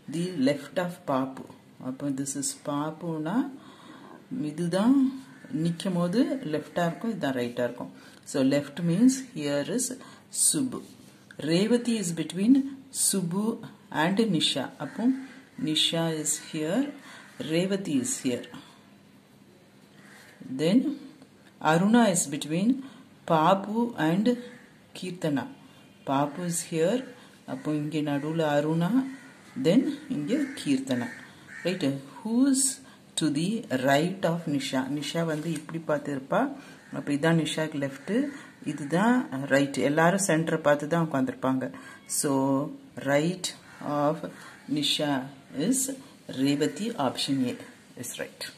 the left of பாப்பு அப்போ this is பாப்புனா இதுதான் நிற்கும் போது லெஃப்டாக இருக்கும் இதுதான் ரைட்டாக இருக்கும் so left means here is Subu Revathi is between Subu and Nisha அப்போ Nisha is here Revathi is here then Aruna is between Babu and Keerthana Babu is here அப்போ இங்கே நடுவில் அருணா தென் இங்கே Keerthana right who's to the right of Nisha Nisha வந்து இப்படி பார்த்துருப்பா அப்போ இதுதான் நிஷாக்கு லெஃப்ட்டு இதுதான் ரைட் எல்லாரும் சென்டரை பார்த்து தான் உட்காந்துருப்பாங்க so right of Nisha is Revathi option A is right